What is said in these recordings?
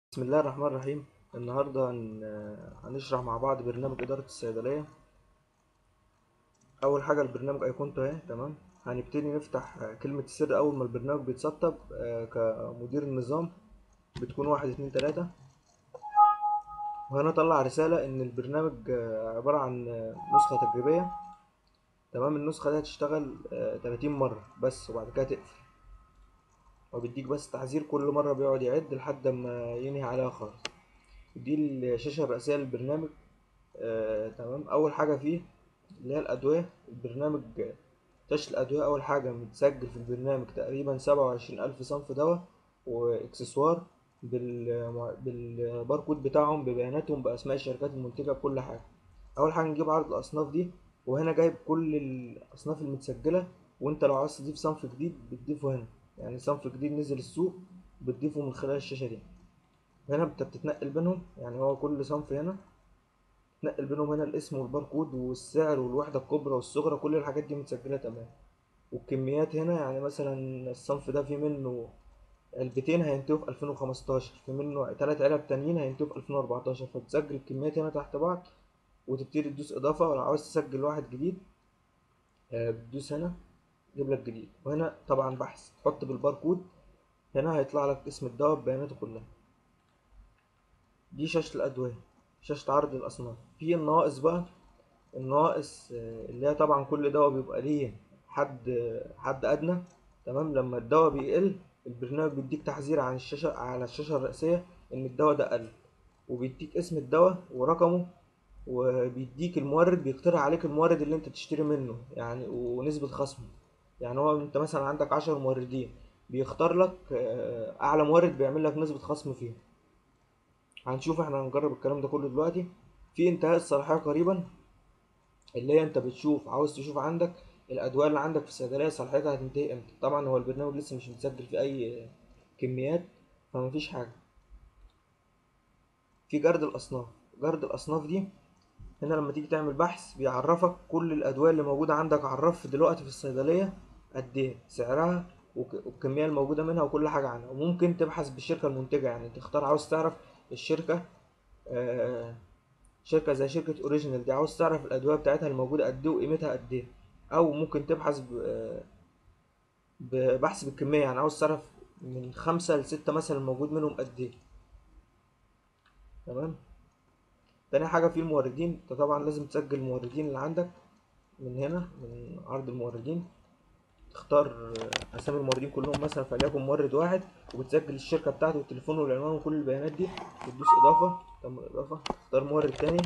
بسم الله الرحمن الرحيم النهاردة هن- هنشرح مع بعض برنامج إدارة الصيدلية أول حاجة البرنامج أيقونته أهي تمام هنبتدي نفتح كلمة السر أول ما البرنامج بيتسطب آه، كمدير النظام بتكون واحد اتنين تلاتة وهنا طلع رسالة إن البرنامج آه، عبارة عن آه، نسخة تجريبية تمام النسخة دي هتشتغل آه، تلاتين مرة بس وبعد كده تقفل وبيديك بس تحذير كل مرة بيقعد يعد لحد ما ينهي عليها خالص دي الشاشة الرئيسية للبرنامج آه، تمام أول حاجة فيه اللي هي الأدوية البرنامج شاشة الأدوية أول حاجة متسجل في البرنامج تقريبا سبعة وعشرين ألف صنف دواء وإكسسوار بال... بالباركود بتاعهم ببياناتهم بأسماء الشركات المنتجة بكل حاجة أول حاجة نجيب عرض الأصناف دي وهنا جايب كل الأصناف المتسجلة وأنت لو عايز تضيف صنف جديد بتضيفه هنا يعني صنف جديد نزل السوق بتضيفه من خلال الشاشة دي هنا انت بتتنقل بينهم يعني هو كل صنف هنا تنقل بينهم هنا الاسم والباركود والسعر والوحدة الكبرى والصغرى كل الحاجات دي متسجلة تمام والكميات هنا يعني مثلا الصنف ده في منه علبتين هينتهوا في 2015 في منه تلات علب تانيين هينتهوا في 2014 فتسجل الكميات هنا تحت بعض وتبتدي تدوس إضافة ولو عاوز تسجل واحد جديد آه، بتدوس هنا يجيب لك جديد وهنا طبعا بحث تحط بالباركود هنا هيطلع لك اسم الدواء ببياناته كلها دي شاشة الأدوية شاشة عرض الأصناف في النواقص بقى النواقص آه، اللي هي طبعا كل دواء بيبقى ليه حد آه، حد أدنى تمام لما الدواء بيقل البرنامج بيديك تحذير عن الشاشة على الشاشة الرئيسية إن الدواء ده قل وبيديك اسم الدواء ورقمه وبيديك المورد بيقترح عليك المورد اللي انت تشتري منه يعني ونسبة خصمه يعني هو انت مثلا عندك عشر موردين بيختار لك آه، أعلى مورد بيعمل لك نسبة خصم فيه هنشوف احنا هنجرب الكلام ده كله دلوقتي في انتهاء الصلاحية قريبا اللي هي انت بتشوف عاوز تشوف عندك الادوية اللي عندك في الصيدلية صلاحيتها هتنتهي امتى طبعا هو البرنامج لسه مش متسجل في اي كميات فمفيش حاجة في جرد الاصناف جرد الاصناف دي هنا لما تيجي تعمل بحث بيعرفك كل الادوية اللي موجودة عندك على الرف دلوقتي في الصيدلية قد ايه سعرها وك- والكمية الموجودة منها وكل حاجة عنها وممكن تبحث بالشركة المنتجة يعني تختار عاوز تعرف الشركة آه، شركة زي شركة اوريجينال دي عاوز تعرف الأدوية بتاعتها الموجودة قد ايه وقيمتها قد ايه أو ممكن تبحث ب- آه، ببحث بالكمية يعني عاوز تعرف من خمسة لستة مثلا الموجود منهم قد ايه تمام تاني حاجة في الموردين انت طبعا لازم تسجل الموردين اللي عندك من هنا من عرض الموردين تختار آه، أسامي الموردين كلهم مثلا فليكن مورد واحد وبتسجل الشركة بتاعته والتليفون والعنوان وكل البيانات دي وتدوس إضافة تم الإضافة تختار مورد تاني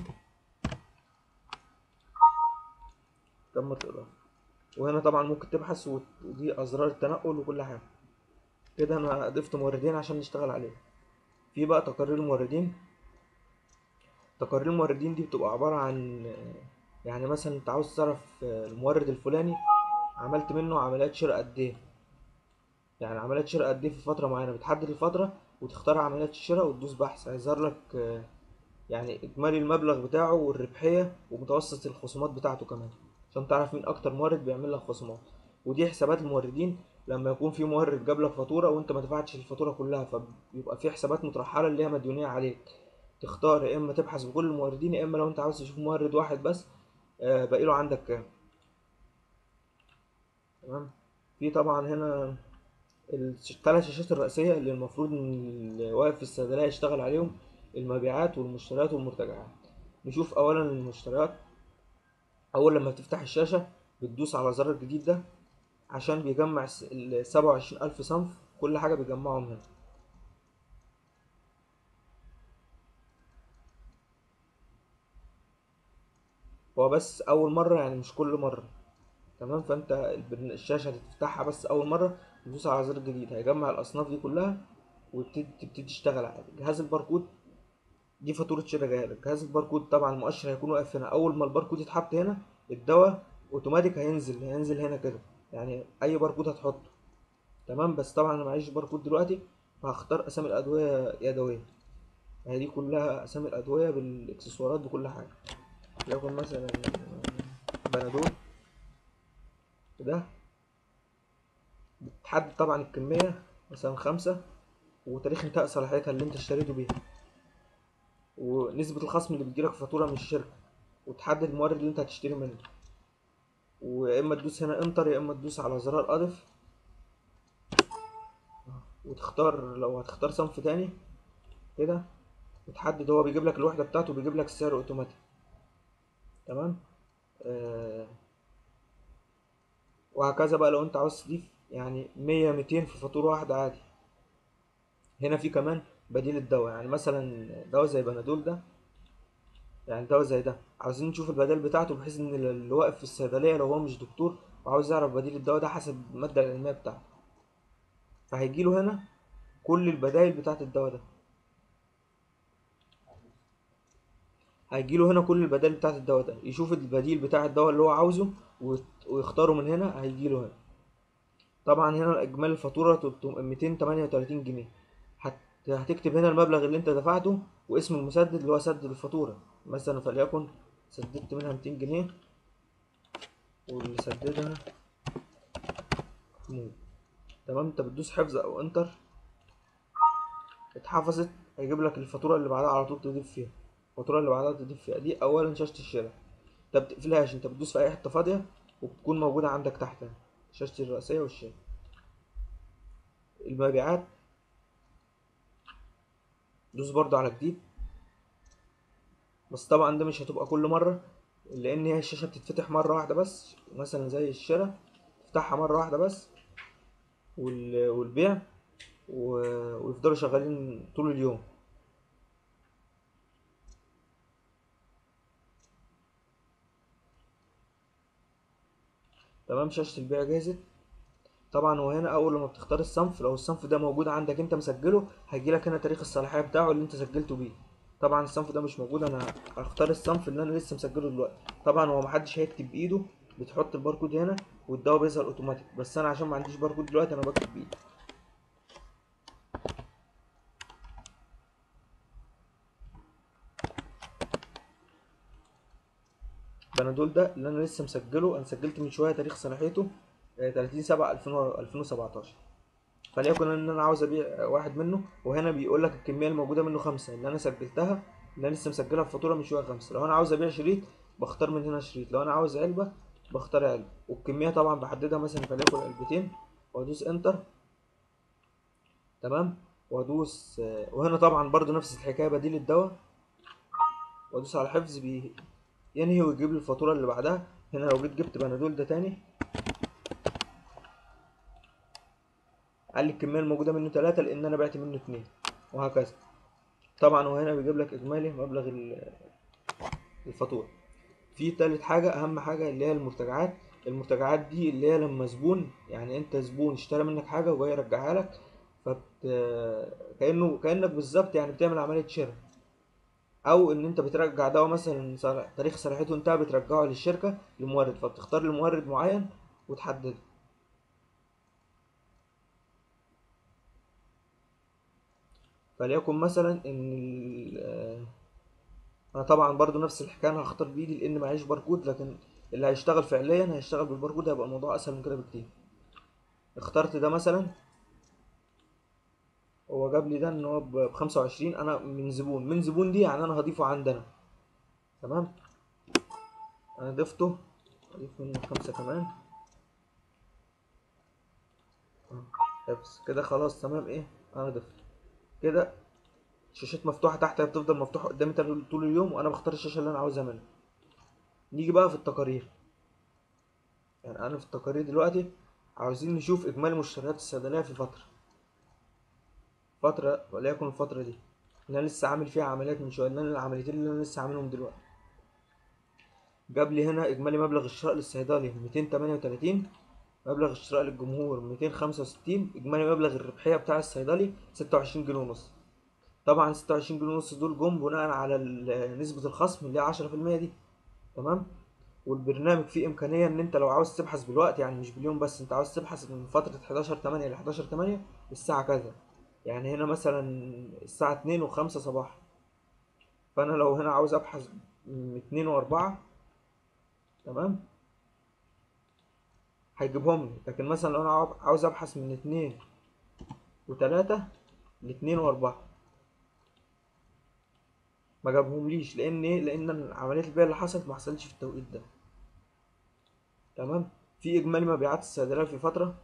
تمت الإضافة وهنا طبعا ممكن تبحث وت- ودي أزرار التنقل وكل حاجة كده أنا ضفت موردين عشان نشتغل عليه في بقى تقارير الموردين تقارير الموردين دي بتبقى عبارة عن آه، يعني مثلا انت عاوز تعرف آه، المورد الفلاني عملت منه عمليات شراء قد ايه يعني عمليات شراء قد ايه في فترة معينة بتحدد الفترة وتختار عمليات الشراء وتدوس بحث هيظهر لك آه، يعني إجمالي المبلغ بتاعه والربحية ومتوسط الخصومات بتاعته كمان عشان تعرف مين أكتر مورد بيعمل لك خصومات ودي حسابات الموردين لما يكون في مورد جاب لك فاتورة وأنت ما دفعتش الفاتورة كلها فبيبقى في حسابات مترحلة اللي هي مديونية عليك تختار يا إما تبحث بكل الموردين يا إما لو أنت عاوز تشوف مورد واحد بس آه، باقي له عندك كام تمام في طبعا هنا الثلاث شاشات الرئيسية اللي المفروض إن اللي واقف في الصيدلية يشتغل عليهم المبيعات والمشتريات والمرتجعات نشوف أولا المشتريات أول لما تفتح الشاشة بتدوس على زر الجديد ده عشان بيجمع السبعة وعشرين ألف صنف كل حاجة بيجمعهم هنا هو بس أول مرة يعني مش كل مرة تمام فأنت البرن- الشاشة هتفتحها بس أول مرة تدوس على زر جديد هيجمع الأصناف دي كلها وتبتدي تبتدي تشتغل عادي جهاز الباركود دي فاتورة شراء جاية لك جهاز الباركود طبعا المؤشر هيكون واقف هنا أول ما الباركود يتحط هنا الدواء أوتوماتيك هينزل هينزل هنا كده يعني أي باركود هتحطه تمام بس طبعا أنا معيش باركود دلوقتي فهختار أسامي الأدوية يدوية يعني دي كلها أسامي الأدوية بالإكسسوارات بكل حاجة يكن مثلا بنادول ده بتحدد طبعا الكمية مثلا خمسة وتاريخ انتهاء صلاحيتها اللي انت اشتريته بيها ونسبة الخصم اللي بتجيلك في فاتورة من الشركة وتحدد المورد اللي انت هتشتري منه ويا اما تدوس هنا انتر يا اما تدوس على زرار اضف وتختار لو هتختار صنف تاني كده وتحدد هو بيجيب لك الوحدة بتاعته بيجيب لك السعر اوتوماتيك تمام آه وهكذا بقى لو انت عاوز تضيف يعني مية ميتين في فاتورة واحدة عادي هنا في كمان بديل الدواء يعني مثلا دواء زي بنادول ده يعني دواء زي ده عاوزين نشوف البدائل بتاعته بحيث ان اللي واقف في الصيدلية لو هو مش دكتور وعاوز يعرف بديل الدواء ده حسب المادة العلمية بتاعته فهيجيله هنا كل البدائل بتاعت الدواء ده هيجيله هنا كل البدائل بتاعت الدواء ده يشوف البديل بتاع الدواء اللي هو عاوزه ويختاره من هنا هيجيله هنا طبعا هنا اجمالي الفاتوره 238 جنيه هتكتب هنا المبلغ اللي انت دفعته واسم المسدد اللي هو سدد الفاتوره مثلا فليكن سددت منها 200 جنيه واللي سددها محمود تمام انت بتدوس حفظ او انتر اتحفظت هيجيب لك الفاتوره اللي بعدها على طول تضيف فيها الفاتوره اللي بعدها تضيف فيها دي اولا شاشه الشراء انت بتقفلهاش انت بتدوس في اي حته فاضيه وبتكون موجوده عندك تحت شاشه الرئيسيه والشاشه المبيعات دوس برضو على جديد بس طبعا ده مش هتبقى كل مره لان هي الشاشه بتتفتح مره واحده بس مثلا زي الشراء تفتحها مره واحده بس والبيع ويفضلوا شغالين طول اليوم تمام شاشة البيع جاهزة طبعا وهنا اول لما بتختار الصنف لو الصنف ده موجود عندك انت مسجله هيجيلك هنا تاريخ الصلاحية بتاعه اللي انت سجلته بيه طبعا الصنف ده مش موجود انا هختار الصنف اللي انا لسه مسجله دلوقتي طبعا هو محدش هيكتب بايده بتحط الباركود هنا والدواء بيظهر اوتوماتيك بس انا عشان ما عنديش باركود دلوقتي انا بكتب بايدي بنادول ده اللي انا لسه مسجله انا سجلت من شويه تاريخ صلاحيته 30 7 2017 فليكن ان انا عاوز ابيع واحد منه وهنا بيقول لك الكميه الموجوده منه خمسة اللي انا سجلتها اللي انا لسه مسجلها في فاتوره من شويه خمسة لو انا عاوز ابيع شريط بختار من هنا شريط لو انا عاوز علبه بختار علبه والكميه طبعا بحددها مثلا فليكن علبتين وادوس انتر تمام وادوس وهنا طبعا برضو نفس الحكايه بديل الدواء وادوس على حفظ بي ينهي ويجيب لي الفاتوره اللي بعدها هنا لو جيت جبت بنادول ده تاني قال لي الكميه الموجوده منه ثلاثة لان انا بعت منه اتنين وهكذا طبعا وهنا بيجيب لك اجمالي مبلغ الفاتوره في تالت حاجه اهم حاجه اللي هي المرتجعات المرتجعات دي اللي هي لما زبون يعني انت زبون اشترى منك حاجه وجاي يرجعها لك فبت كانه كانك بالظبط يعني بتعمل عمليه شراء او ان انت بترجع دواء مثلا تاريخ صلاحيته انتهى بترجعه للشركه لمورد فبتختار لمورد معين وتحدده فليكن مثلا ان انا طبعا برضو نفس الحكايه انا هختار بايدي لان معيش باركود لكن اللي هيشتغل فعليا هيشتغل بالباركود هيبقى الموضوع اسهل من كده بكتير اخترت ده مثلا هو جاب لي ده ان هو ب 25 انا من زبون من زبون دي يعني انا هضيفه عندنا تمام انا ضفته اضيف منه خمسة كمان حفظ كده خلاص تمام ايه انا ضفت كده الشاشات مفتوحة تحت هي بتفضل مفتوحة قدامي طول اليوم وانا بختار الشاشة اللي انا عاوزها منها نيجي بقى في التقارير يعني انا في التقارير دلوقتي عاوزين نشوف اجمالي مشتريات الصيدلية في فترة فترة وليكن الفترة دي اللي انا لسه عامل فيها عمليات من شوية اللي انا العمليتين اللي انا لسه عاملهم دلوقتي جاب لي هنا اجمالي مبلغ الشراء للصيدلي 238 مبلغ الشراء للجمهور 265 اجمالي مبلغ الربحية بتاع الصيدلي 26 جنيه ونص طبعا 26 جنيه ونص دول جم بناء على نسبة الخصم اللي هي 10% دي تمام والبرنامج فيه امكانيه ان انت لو عاوز تبحث بالوقت يعني مش باليوم بس انت عاوز تبحث من فتره 11 8 ل 11 8 الساعه كذا يعني هنا مثلا الساعه 2 و5 صباحا فانا لو هنا عاوز ابحث من 2 و4 تمام هيجيبهم لي لكن مثلا لو انا عاوز ابحث من 2 و3 الاتنين واربعة ما جابهمليش لان ايه لان عمليه البيع اللي حصلت ما حصلتش في التوقيت ده تمام في اجمالي مبيعات الصيدليه في فتره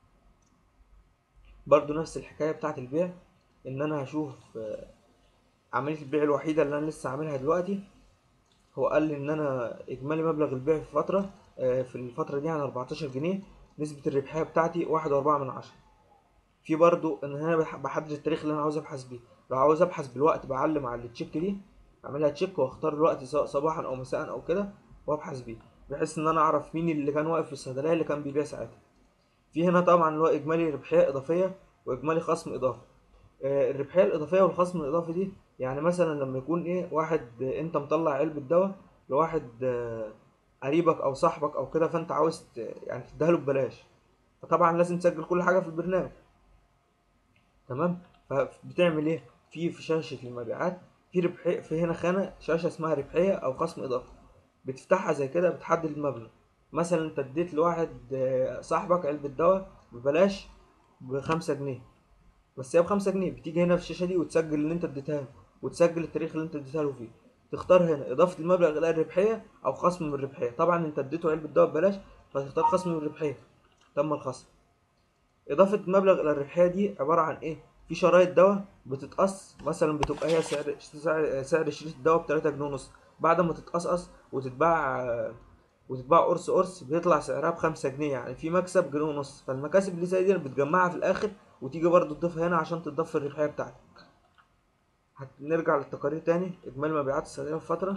برضو نفس الحكايه بتاعه البيع ان انا هشوف آه، عمليه البيع الوحيده اللي انا لسه عاملها دلوقتي هو قال لي ان انا اجمالي مبلغ البيع في فتره آه، في الفتره دي عن 14 جنيه نسبه الربحيه بتاعتي واحد وأربعة من عشرة في برضو ان انا بح- بحدد التاريخ اللي انا عاوز ابحث بيه لو عاوز ابحث بالوقت بعلم على التشيك دي اعملها تشيك واختار الوقت سواء صباحا او مساء او كده وابحث بيه بحيث ان انا اعرف مين اللي كان واقف في الصيدليه اللي كان بيبيع ساعتها في هنا طبعا اللي هو اجمالي ربحيه اضافيه واجمالي خصم اضافي آه، الربحيه الاضافيه والخصم الاضافي دي يعني مثلا لما يكون ايه واحد آه، انت مطلع علبه دواء لواحد آه، قريبك او صاحبك او كده فانت عاوز ت- يعني تديها له ببلاش فطبعا لازم تسجل كل حاجه في البرنامج تمام فبتعمل ايه في في شاشه المبيعات في ربحيه في هنا خانه شاشه اسمها ربحيه او خصم اضافي بتفتحها زي كده بتحدد المبلغ مثلا انت اديت لواحد آه، صاحبك علبه دواء ببلاش بخمسة جنيه بس هي بخمسة جنيه بتيجي هنا في الشاشة دي وتسجل اللي انت اديتها له وتسجل التاريخ اللي انت اديتها له فيه تختار هنا إضافة المبلغ إلى الربحية أو خصم من الربحية طبعا انت اديته علبة دواء ببلاش فتختار خصم من الربحية تم الخصم إضافة مبلغ إلى الربحية دي عبارة عن إيه؟ في شرايط دواء بتتقص مثلا بتبقى هي سعر سعر, سعر شريط الدواء بتلاتة جنيه ونص بعد ما تتقصقص وتتباع وتتباع قرص قرص بيطلع سعرها بخمسة جنيه يعني في مكسب جنيه ونص فالمكاسب اللي زي دي بتجمعها في الآخر وتيجي برضو تضيفها هنا عشان تضاف في الربحية بتاعتك هنرجع للتقارير تاني إجمالي مبيعات الصيدلية في فترة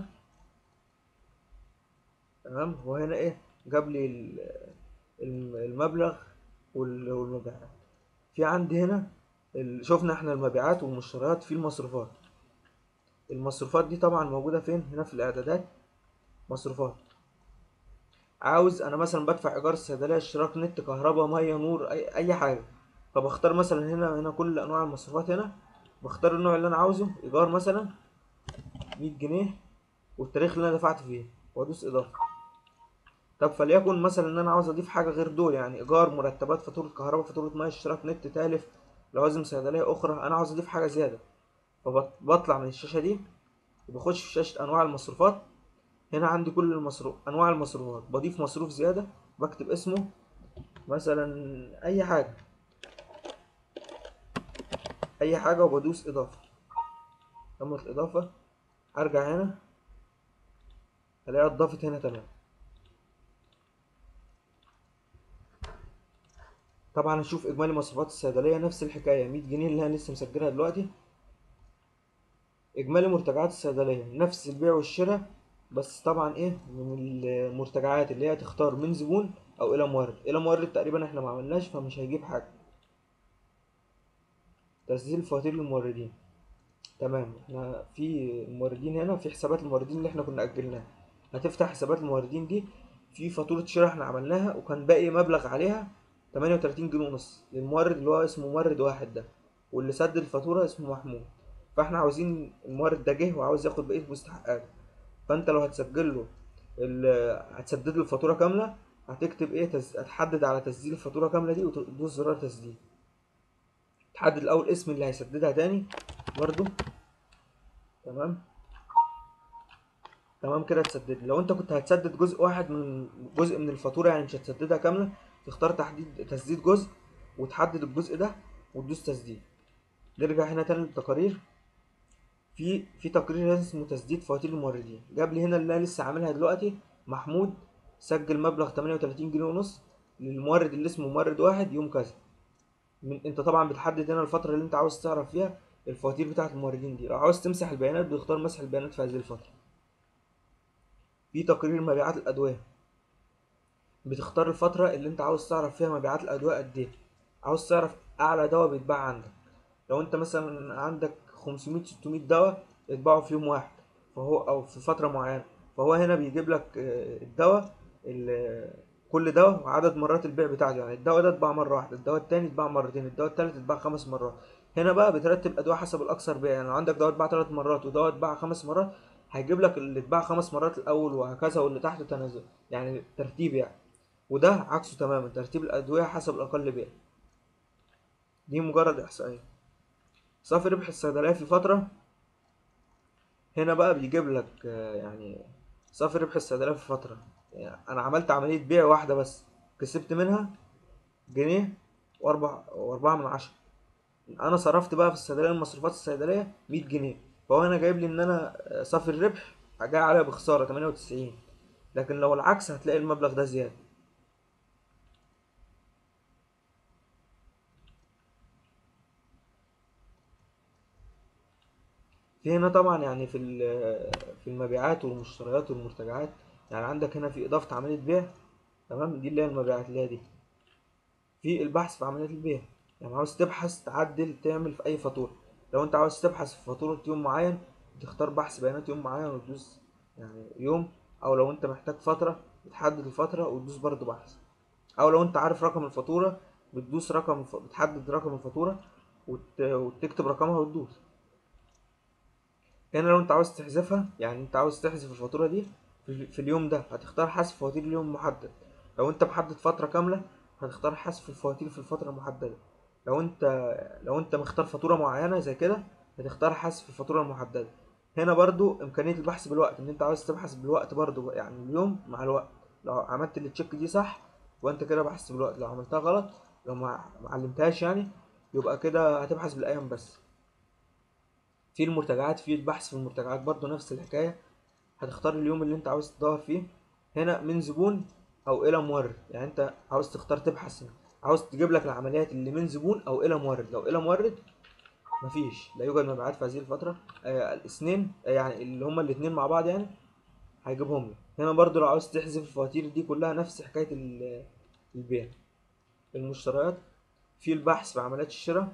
تمام وهنا إيه جاب لي ال- الم- المبلغ وال- والمبيعات في عندي هنا ال- شفنا احنا المبيعات والمشتريات في المصروفات المصروفات دي طبعا موجودة فين هنا في الإعدادات مصروفات عاوز انا مثلا بدفع ايجار الصيدليه اشتراك نت كهرباء ميه نور اي اي حاجه فبختار مثلا هنا هنا كل انواع المصروفات هنا بختار النوع اللي انا عاوزه ايجار مثلا 100 جنيه والتاريخ اللي انا دفعت فيه وادوس اضافه طب فليكن مثلا ان انا عاوز اضيف حاجه غير دول يعني ايجار مرتبات فاتوره كهرباء فاتوره ميه اشتراك نت تالف لوازم صيدليه اخرى انا عاوز اضيف حاجه زياده فبطلع من الشاشه دي وبخش في شاشه انواع المصروفات هنا عندي كل المصروف انواع المصروفات بضيف مصروف زياده بكتب اسمه مثلا اي حاجه اي حاجه وبدوس اضافه تمت الاضافه ارجع هنا الاقيها اتضافت هنا تمام طبعا اشوف اجمالي مصروفات الصيدليه نفس الحكايه 100 جنيه اللي انا لسه مسجلها دلوقتي اجمالي مرتجعات الصيدليه نفس البيع والشراء بس طبعا ايه من المرتجعات اللي هي تختار من زبون او الى مورد الى مورد تقريبا احنا ما عملناش فمش هيجيب حاجه تسجيل فواتير الموردين تمام احنا في الموردين هنا في حسابات الموردين اللي احنا كنا اجلناها هتفتح حسابات الموردين دي في فاتورة شراء احنا عملناها وكان باقي مبلغ عليها 38 جنيه ونص للمورد اللي هو اسمه مورد واحد ده واللي سدد الفاتورة اسمه محمود فاحنا عاوزين المورد ده جه وعاوز ياخد بقية مستحقاته فانت لو هتسجل له ال- هتسدد له الفاتورة كاملة هتكتب ايه تز... هتحدد على تسجيل الفاتورة كاملة دي وتدوس زرار تسجيل تحدد الاول اسم اللي هيسددها تاني برضو تمام تمام كده تسدد لو انت كنت هتسدد جزء واحد من جزء من الفاتورة يعني مش هتسددها كاملة تختار تحديد تسديد جزء وتحدد الجزء ده وتدوس تسديد نرجع هنا تاني للتقارير في في تقرير اسمه تسديد فواتير الموردين جاب لي هنا اللي انا لسه عاملها دلوقتي محمود سجل مبلغ 38 جنيه ونص للمورد اللي اسمه مورد واحد يوم كذا من انت طبعا بتحدد هنا الفترة اللي انت عاوز تعرف فيها الفواتير بتاعة الموردين دي لو عاوز تمسح البيانات بتختار مسح البيانات في هذه الفترة في تقرير مبيعات الأدوية بتختار الفترة اللي انت عاوز تعرف فيها مبيعات الأدوية قد ايه عاوز تعرف أعلى دواء بيتباع عندك لو انت مثلا عندك 500 600 دواء اتباعوا في يوم واحد فهو أو في فترة معينة فهو هنا بيجيب لك آه، الدواء ال- كل دواء وعدد مرات البيع بتاعته يعني الدواء ده اتباع مرة واحدة الدواء التاني اتباع مرتين الدواء التالت اتباع خمس مرات هنا بقى بترتب الأدوية حسب الأكثر بيع يعني لو عندك دواء اتباع تلات مرات ودواء اتباع خمس مرات هيجيب لك اللي اتباع خمس مرات الأول وهكذا واللي تحته تنازل يعني ترتيب يعني وده عكسه تماما ترتيب الأدوية حسب الأقل بيع دي مجرد إحصائية صافي ربح الصيدلية في فترة هنا بقى بيجيب لك آه، يعني صافي ربح الصيدلية في فترة يعني أنا عملت عملية بيع واحدة بس كسبت منها جنيه وأربع وأربعة من عشرة أنا صرفت بقى في الصيدلية المصروفات الصيدلية مية جنيه فهو هنا جايب لي إن أنا آه، صافي الربح جاي عليا بخسارة تمانية وتسعين لكن لو العكس هتلاقي المبلغ ده زيادة في هنا طبعا يعني في ال- في المبيعات والمشتريات والمرتجعات يعني عندك هنا في إضافة عملية بيع تمام دي اللي هي المبيعات اللي هي دي في البحث في عملية البيع يعني عاوز تبحث تعدل تعمل في أي فاتورة لو أنت عاوز تبحث في فاتورة يوم معين تختار بحث بيانات يوم معين وتدوس يعني يوم أو لو أنت محتاج فترة بتحدد الفترة وتدوس برضو بحث أو لو أنت عارف رقم الفاتورة بتدوس رقم الف... بتحدد رقم الفاتورة وت... وتكتب رقمها وتدوس هنا لو انت عاوز تحذفها يعني انت عاوز تحذف الفاتورة دي في, في اليوم ده هتختار حذف فواتير اليوم محدد لو انت محدد فترة كاملة هتختار حذف الفواتير في الفترة المحددة لو انت لو انت مختار فاتورة معينة زي كده هتختار حذف الفاتورة المحددة هنا برضو امكانية البحث بالوقت ان انت عاوز تبحث بالوقت برضو يعني اليوم مع الوقت لو عملت التشيك دي صح وانت كده بحثت بالوقت لو عملتها غلط لو ما معلمتهاش يعني يبقى كده هتبحث بالايام بس في المرتجعات في البحث في المرتجعات برضو نفس الحكاية هتختار اليوم اللي انت عاوز تدور فيه هنا من زبون او الى مورد يعني انت عاوز تختار تبحث عاوز تجيب لك العمليات اللي من زبون او الى مورد لو الى مورد مفيش لا يوجد مبيعات في هذه الفترة آه الاثنين آه يعني اللي هما الاثنين مع بعض يعني هيجيبهم لك هنا برضو لو عاوز تحذف الفواتير دي كلها نفس حكاية ال- البيع المشتريات في البحث في عمليات الشراء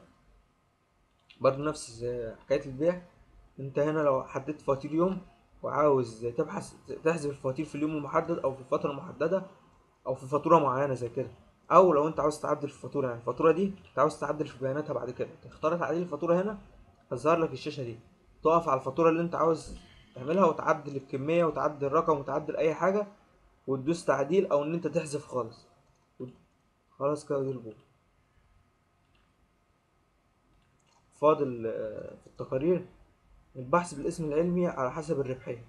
برضو نفس حكاية البيع انت هنا لو حددت فواتير يوم وعاوز تبحث تحذف الفواتير في اليوم المحدد او في الفترة المحددة او في فاتورة معينة زي كده او لو انت عاوز تعدل في الفاتورة يعني الفاتورة دي انت عاوز تعدل في بياناتها بعد كده تختار تعديل الفاتورة هنا هتظهر لك الشاشة دي تقف على الفاتورة اللي انت عاوز تعملها وتعدل الكمية وتعدل الرقم وتعدل اي حاجة وتدوس تعديل او ان انت تحذف خالص خلاص كده دي البوك فاضل آه، في التقارير البحث بالاسم العلمي على حسب الربحية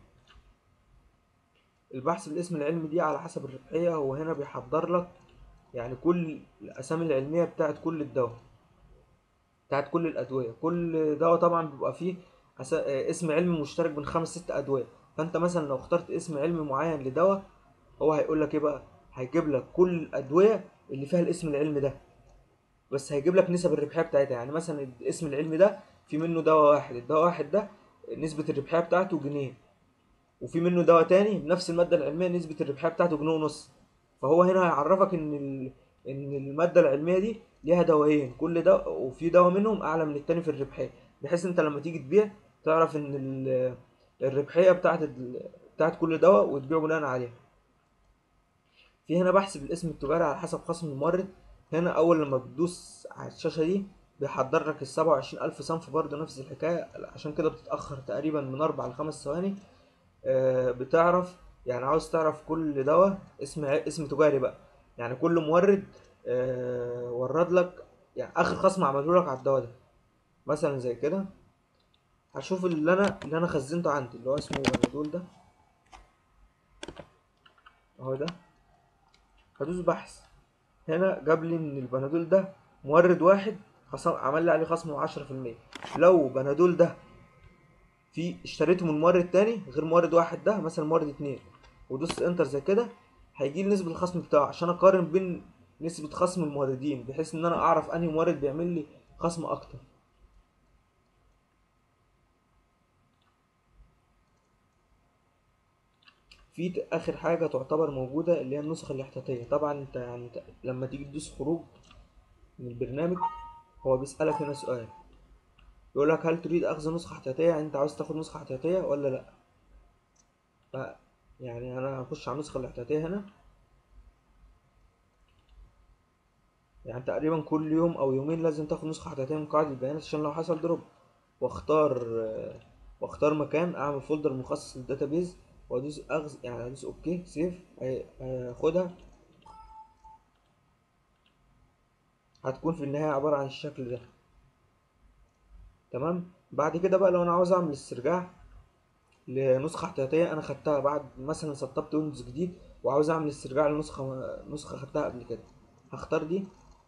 البحث بالاسم العلمي دي على حسب الربحية هو هنا بيحضر لك يعني كل الأسامي العلمية بتاعت كل الدواء بتاعت كل الأدوية كل دواء طبعا بيبقى فيه أس- آه، اسم علمي مشترك بين خمس ست أدوية فأنت مثلا لو اخترت اسم علمي معين لدواء هو هيقول لك إيه بقى هيجيب لك كل الأدوية اللي فيها الاسم العلمي ده بس هيجيب لك نسب الربحيه بتاعتها يعني مثلا الاسم العلمي ده في منه دواء واحد الدواء واحد ده نسبة الربحية بتاعته جنيه وفي منه دواء تاني بنفس المادة العلمية نسبة الربحية بتاعته جنيه ونص فهو هنا هيعرفك ان ال... ان المادة العلمية دي ليها دوايين كل دواء وفي دواء منهم اعلى من التاني في الربحية بحيث انت لما تيجي تبيع تعرف ان ال... الربحية بتاعت ال... بتاعت كل دواء وتبيعه بناء عليها في هنا بحث بالاسم التجاري على حسب خصم المورد هنا اول لما بتدوس على الشاشة دي بيحضر لك السبعة وعشرين ألف صنف برضه نفس الحكاية عشان كده بتتأخر تقريبا من أربع لخمس ثواني آه، بتعرف يعني عاوز تعرف كل دواء اسم ع- اسم تجاري بقى يعني كل مورد آه، ورد لك يعني آخر خصم عمله لك على الدواء ده مثلا زي كده هشوف اللي أنا اللي أنا خزنته عندي اللي هو اسمه بنادول ده أهو ده هدوس بحث هنا جاب لي ان البنادول ده مورد واحد خصم عمل لي عليه خصم عشرة في المية لو بنادول ده في اشتريته من مورد تاني غير مورد واحد ده مثلا مورد اتنين ودوست انتر زي كده هيجي لي نسبة الخصم بتاعه عشان اقارن بين نسبة خصم الموردين بحيث ان انا اعرف انهي مورد بيعمل لي خصم اكتر في ت- اخر حاجة تعتبر موجودة اللي هي النسخ الاحتياطية طبعا انت يعني ت- لما تيجي تدوس خروج من البرنامج هو بيسألك هنا سؤال يقول لك هل تريد اخذ نسخة احتياطية يعني انت عاوز تاخد نسخة احتياطية ولا لا ف يعني انا هخش على النسخة الاحتياطية هنا يعني تقريبا كل يوم او يومين لازم تاخد نسخة احتياطية من قاعدة البيانات عشان لو حصل دروب واختار آه، واختار مكان اعمل فولدر مخصص للداتابيز وادوس اخذ يعني ادوس اوكي سيف هي- هياخدها هتكون في النهاية عبارة عن الشكل ده تمام بعد كده بقى لو انا عاوز اعمل استرجاع لنسخة احتياطية انا خدتها بعد مثلا سطبت ويندوز جديد وعاوز اعمل استرجاع لنسخة نسخة خدتها قبل كده هختار دي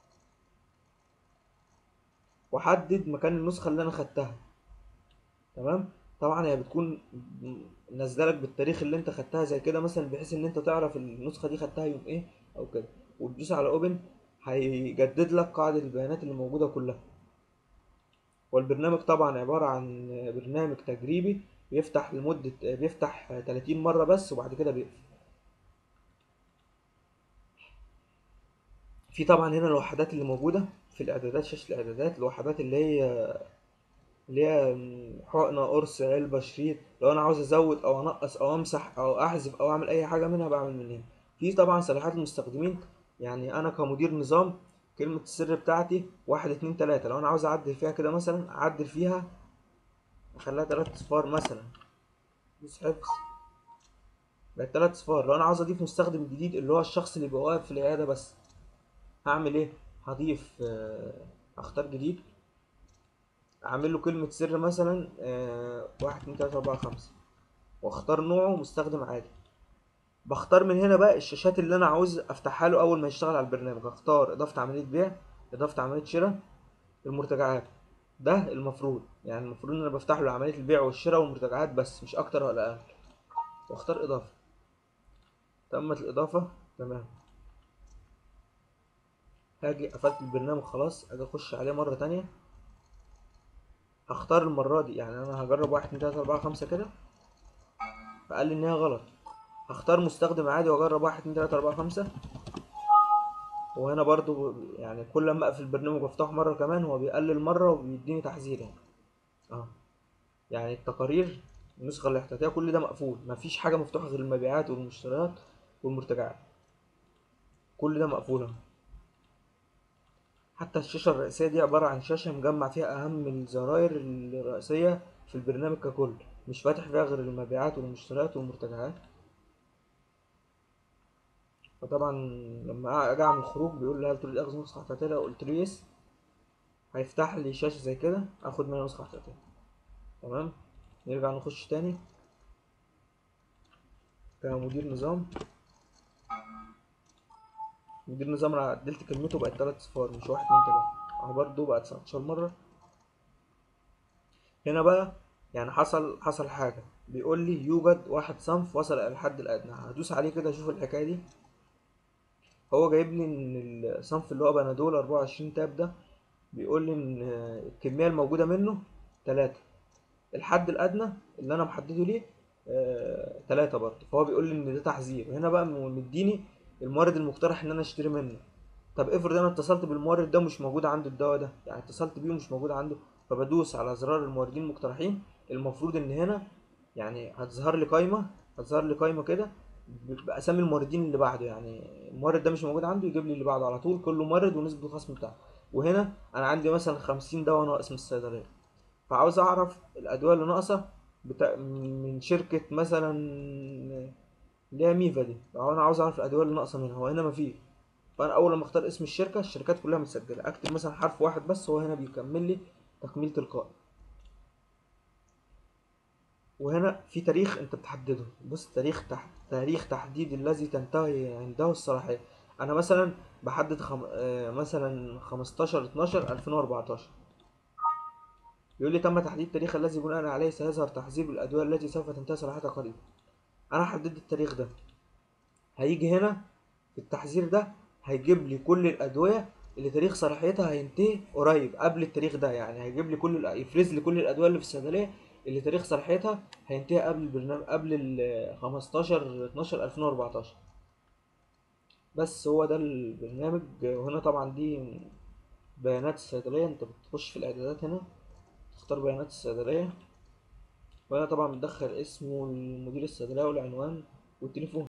واحدد مكان النسخة اللي انا خدتها تمام طبعا هي بتكون نازله لك بالتاريخ اللي انت خدتها زي كده مثلا بحيث ان انت تعرف النسخه دي خدتها يوم ايه او كده وتدوس على اوبن هيجدد لك قاعده البيانات اللي موجوده كلها والبرنامج طبعا عباره عن برنامج تجريبي بيفتح لمده بيفتح 30 مره بس وبعد كده بيقفل في طبعا هنا الوحدات اللي موجوده في الاعدادات شاشه الاعدادات الوحدات اللي هي اللي هي حقنة قرص علبة شريط لو أنا عاوز أزود أو أنقص أو أمسح أو أحذف أو أعمل أي حاجة منها بعمل من هنا في طبعا صلاحيات المستخدمين يعني أنا كمدير نظام كلمة السر بتاعتي واحد اتنين تلاتة لو أنا عاوز أعدل فيها كده مثلا أعدل فيها أخليها تلات أصفار مثلا دوس حفظ بقت تلات أصفار لو أنا عاوز أضيف مستخدم جديد اللي هو الشخص اللي بيبقى واقف في العيادة بس هعمل إيه؟ هضيف آه، أختار جديد اعمل له كلمة سر مثلا آه، واحد اتنين تلاتة اربعة خمسة واختار نوعه مستخدم عادي بختار من هنا بقى الشاشات اللي انا عاوز افتحها له اول ما يشتغل على البرنامج اختار اضافة عملية بيع اضافة عملية شراء المرتجعات ده المفروض يعني المفروض ان انا بفتح له عملية البيع والشراء والمرتجعات بس مش اكتر ولا اقل واختار اضافة تمت الاضافة تمام هاجي قفلت البرنامج خلاص اجي اخش عليه مرة تانية هختار المرة دي يعني انا هجرب واحد اتنين تلاتة اربعة خمسة كده فقال لي ان هي غلط هختار مستخدم عادي واجرب واحد اتنين تلاتة اربعة خمسة وهنا برضو يعني كل ما اقفل البرنامج وافتحه مرة كمان هو بيقلل مرة وبيديني تحذير يعني اه يعني التقارير النسخة الاحتياطية كل ده مقفول مفيش حاجة مفتوحة غير المبيعات والمشتريات والمرتجعات كل ده مقفول اهو حتى الشاشة الرئيسية دي عبارة عن شاشة مجمع فيها أهم الزراير الرئيسية في البرنامج ككل مش فاتح فيها غير المبيعات والمشتريات والمرتجعات فطبعا لما أجي أعمل خروج بيقول لي هل تريد أخذ نسخة احتياطية لو قلت له يس هيفتح لي شاشة زي كده أخد منها نسخة احتياطية تمام نرجع نخش تاني كمدير نظام مدير نظام انا عدلت كلمته بقت تلات صفار مش واحد اتنين تلاتة اهو برضه بقت 19 مرة هنا بقى يعني حصل حصل حاجة بيقول لي يوجد واحد صنف وصل إلى الحد الأدنى هدوس عليه كده أشوف الحكاية دي هو جايب لي إن الصنف اللي هو بنادول أربعة وعشرين تاب ده بيقول لي إن الكمية الموجودة منه تلاتة الحد الأدنى اللي أنا محدده ليه آه، تلاتة برضه فهو بيقول لي إن ده تحذير هنا بقى مديني المورد المقترح ان انا اشتري منه طب افرض انا اتصلت بالمورد ده ومش موجود عنده الدواء ده يعني اتصلت بيه ومش موجود عنده فبدوس على زرار الموردين المقترحين المفروض ان هنا يعني هتظهر لي قايمه هتظهر لي قايمه كده باسامي الموردين اللي بعده يعني المورد ده مش موجود عنده يجيب لي اللي بعده على طول كل مورد ونسبه الخصم بتاعه وهنا انا عندي مثلا خمسين دواء ناقص من الصيدليه فعاوز اعرف الادويه اللي ناقصه بتا... من شركه مثلا اللي هي ميفا دي لو انا عاوز اعرف الادويه اللي ناقصه منها هو هنا مفيش فانا اول لما اختار اسم الشركه الشركات كلها متسجله اكتب مثلا حرف واحد بس هو هنا بيكمل لي تكميل تلقائي وهنا في تاريخ انت بتحدده بص تاريخ تحت تاريخ تحديد الذي تنتهي عنده الصلاحيه انا مثلا بحدد خم... آه مثلا 15 12 2014 يقول لي تم تحديد التاريخ الذي بناء عليه سيظهر تحذير بالادويه التي سوف تنتهي صلاحيتها قريبا انا حددت التاريخ ده هيجي هنا في التحذير ده هيجيب لي كل الادويه اللي تاريخ صلاحيتها هينتهي قريب قبل التاريخ ده يعني هيجيب لي كل يفرز لي كل الادويه اللي في الصيدليه اللي تاريخ صلاحيتها هينتهي قبل البرنامج قبل ال 15 12 2014 بس هو ده البرنامج وهنا طبعا دي بيانات الصيدليه انت بتخش في الاعدادات هنا تختار بيانات الصيدليه وهنا طبعا بتدخل اسمه المدير الصيدليه والعنوان والتليفون